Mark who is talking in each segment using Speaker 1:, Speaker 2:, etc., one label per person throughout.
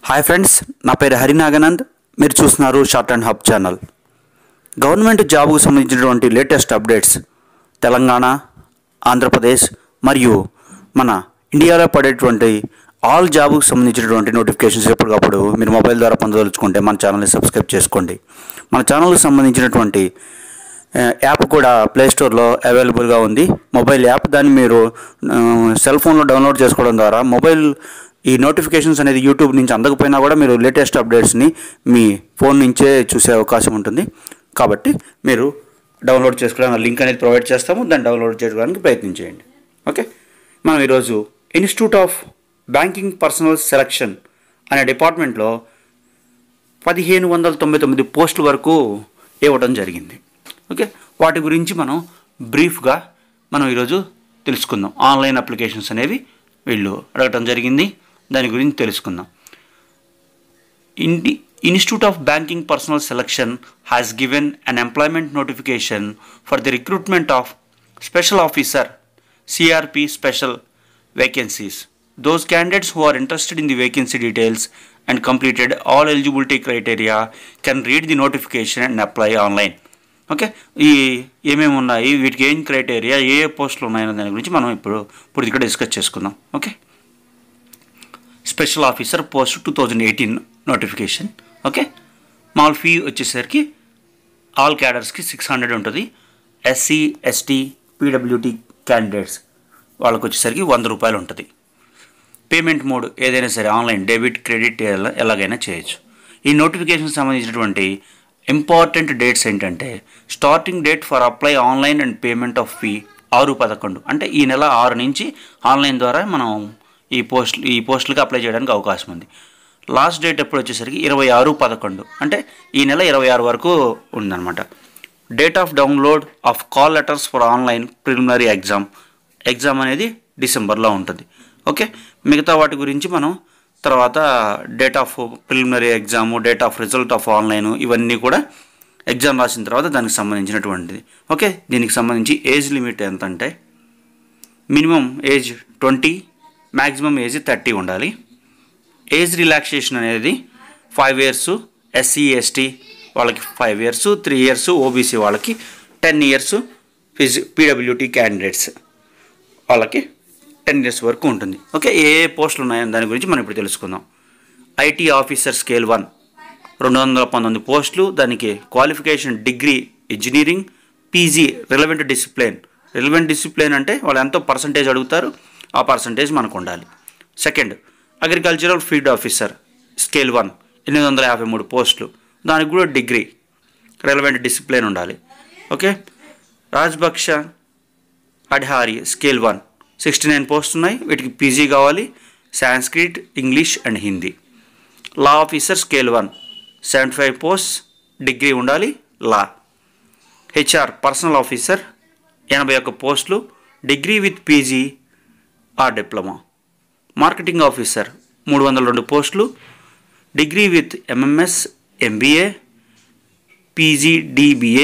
Speaker 1: hi friends నా పేరు హరినాగనంద్ మీరు చూస్తున్నారు short and hub channel government జాబ్కు సంబంధించినటువంటి లేటెస్ట్ అప్డేట్స్ తెలంగాణ ఆంధ్రప్రదేశ్ మరియు మన ఇండియాలో పడేటువంటి ఆల్ జాబ్కు సంబంధించినటువంటి నోటిఫికేషన్స్ ఎప్పటికప్పుడు మీరు మొబైల్ ద్వారా పొందదలుచుకుంటే మన ఛానల్ని సబ్స్క్రైబ్ చేసుకోండి మన ఛానల్కి సంబంధించినటువంటి ఆ, యాప్ కూడా ప్లే స్టోర్లో అవైలబుల్గా ఉంది మొబైల్ యాప్ దాన్ని మీరు ఆ, సెల్ ఫోన్లో డౌన్లోడ్ చేసుకోవడం ద్వారా మొబైల్ ఈ నోటిఫికేషన్స్ అనేది యూట్యూబ్ నుంచి అందకపోయినా కూడా మీరు లేటెస్ట్ అప్డేట్స్ని మీ ఫోన్ నుంచే చూసే అవకాశం ఉంటుంది కాబట్టి మీరు డౌన్లోడ్ చేసుకోవడానికి లింక్ అనేది ప్రొవైడ్ చేస్తాము దాన్ని డౌన్లోడ్ చేసుకోవడానికి ప్రయత్నం చేయండి ఓకే మనం ఈరోజు institute of banking personnel selection అనే డిపార్ట్మెంట్లో పదిహేను వందల తొంభై తొమ్మిది పోస్టుల వరకు ఇవ్వడం జరిగింది ఓకే వాటి గురించి మనం బ్రీఫ్గా మనం ఈరోజు తెలుసుకుందాం ఆన్లైన్ అప్లికేషన్స్ అనేవి వీళ్ళు అడగటం జరిగింది దాని గురించి తెలుసుకుందాం ఇండి institute of banking personnel selection has given an employment notification for the recruitment of special officer CRP special vacancies those candidates who are interested in the vacancy details and completed all eligibility criteria can read the notification and apply online okay ఈ ఏమేమి ఉన్నాయి వీటికి ఏం criteria ఏ ఏ పోస్టులు ఉన్నాయనే దాని గురించి మనం ఇప్పుడు ఇప్పుడు ఇక్కడ డిస్కస్ చేసుకుందాం okay special officer post two thousand eighteen notification okay మాల్ ఫీ వచ్చేసరికి ఆల్ క్యాడర్స్కి సిక్స్ హండ్రెడ్ ఉంటుంది ఎస్సీ ఎస్టీ పీడబ్ల్యూటీ క్యాండిడేట్స్ వాళ్ళకి వచ్చేసరికి వంద రూపాయలు ఉంటుంది పేమెంట్ మోడ్ ఏదైనా సరే ఆన్లైన్ డెబిట్ క్రెడిట్ ఎలా- ఎలాగైనా చేయొచ్చు ఈ నోటిఫికేషన్ సంబంధించినటువంటి ఇంపార్టెంట్ డేట్స్ ఏంటంటే starting date for apply online and payment of fee ఆరు పదకొండు అంటే ఈ నెల ఆరు నుంచి ఆన్లైన్ ద్వారా మనం ఈ పోస్ట్ ఈ పోస్టులకి అప్లై చేయడానికి అవకాశం ఉంది లాస్ట్ డేట్ ఎప్పుడు వచ్చేసరికి ఇరవై ఆరు పదకొండు అంటే ఈ నెల ఇరవై ఆరు వరకు ఉందన్నమాట date of download of call letters for online preliminary exam exam అనేది డిసెంబర్లో ఉంటుంది ఓకే మిగతా వాటి గురించి మనం తర్వాత date of preliminary exam date of result of online ఇవన్నీ కూడా ఎగ్జామ్ రాసిన తర్వాత దానికి సంబంధించినటువంటిది ఓకే దీనికి సంబంధించి ఏజ్ లిమిట్ ఎంత అంటే minimum age twenty maximum age thirty ఉండాలి ఏజ్ రిలాక్సేషన్ అనేది ఫైవ్ ఇయర్స్ ఎస్సీ ఎస్టీ వాళ్ళకి five years three years OBC వాళ్ళకి టెన్ ఇయర్స్ ఫిజి పీడబ్ల్యూటీ క్యాండిడేట్స్ వాళ్ళకి టెన్ ఇయర్స్ వరకు ఉంటుంది ఓకే ఏ ఏ పోస్టులు ఉన్నాయని దాని గురించి మనం ఇప్పుడు తెలుసుకుందాం ఐటీ ఆఫీసర్ స్కేల్ వన్ రెండు వందల పంతొమ్మిది పోస్టులు దానికి qualification degree engineering PG relevant discipline relevant discipline అంటే వాళ్ళు ఎంతో పర్సంటేజ్ అడుగుతారు ఆ పర్సంటేజ్ మనకు ఉండాలి second agricultural field officer scale one ఎనిమిది వందల యాభై మూడు పోస్టులు దానికి కూడా డిగ్రీ రిలవెంట్ డిసిప్లిన్ ఉండాలి ఓకే రాజ్బక్ష Adhikari scale one sixty nine post ఉన్నాయి వీటికి పీజీ కావాలి Sanskrit English and Hindi law officer scale one seventy five post degree ఉండాలి లా హెచ్ఆర్ పర్సనల్ ఆఫీసర్ ఎనభై ఒక్క పోస్టులు degree with PG or diploma marketing officer మూడు వందల రెండు పోస్టులు degree with MMS MBA PGDBA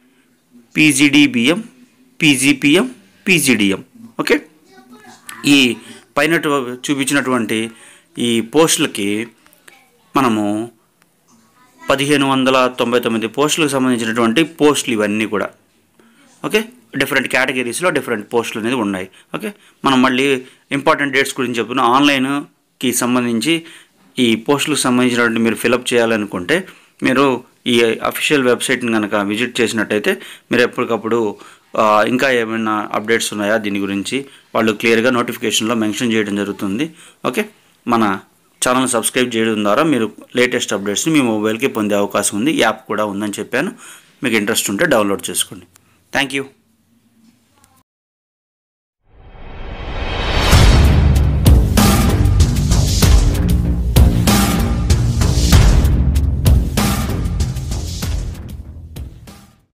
Speaker 1: PGDBM PGPM PGDM okay ఈ పైన చూపించినటువంటి ఈ పోస్టులకి మనము పదిహేను వందల తొంభై తొమ్మిది పోస్టులకు సంబంధించినటువంటి పోస్టులు ఇవన్నీ కూడా ఓకే డిఫరెంట్ కేటగిరీస్లో డిఫరెంట్ పోస్టులు అనేది ఉన్నాయి ఓకే మనం మళ్ళీ ఇంపార్టెంట్ డేట్స్ గురించి చెప్పుకున్నాం ఆన్లైన్కి సంబంధించి ఈ పోస్టులకు సంబంధించినటువంటి మీరు ఫిలప్ చేయాలనుకుంటే మీరు ఈ అఫీషియల్ వెబ్సైట్ని కనుక విజిట్ చేసినట్టయితే మీరు ఎప్పటికప్పుడు ఆ, ఇంకా ఏమైనా అప్డేట్స్ ఉన్నాయా దీని గురించి వాళ్ళు క్లియర్గా నోటిఫికేషన్లో మెన్షన్ చేయడం జరుగుతుంది ఓకే మన ఛానల్ సబ్స్క్రైబ్ చేయడం ద్వారా మీరు లేటెస్ట్ అప్డేట్స్ని మీ మొబైల్కి పొందే అవకాశం ఉంది యాప్ కూడా ఉందని చెప్పాను మీకు ఇంట్రెస్ట్ ఉంటే డౌన్లోడ్ చేసుకోండి థ్యాంక్ యూ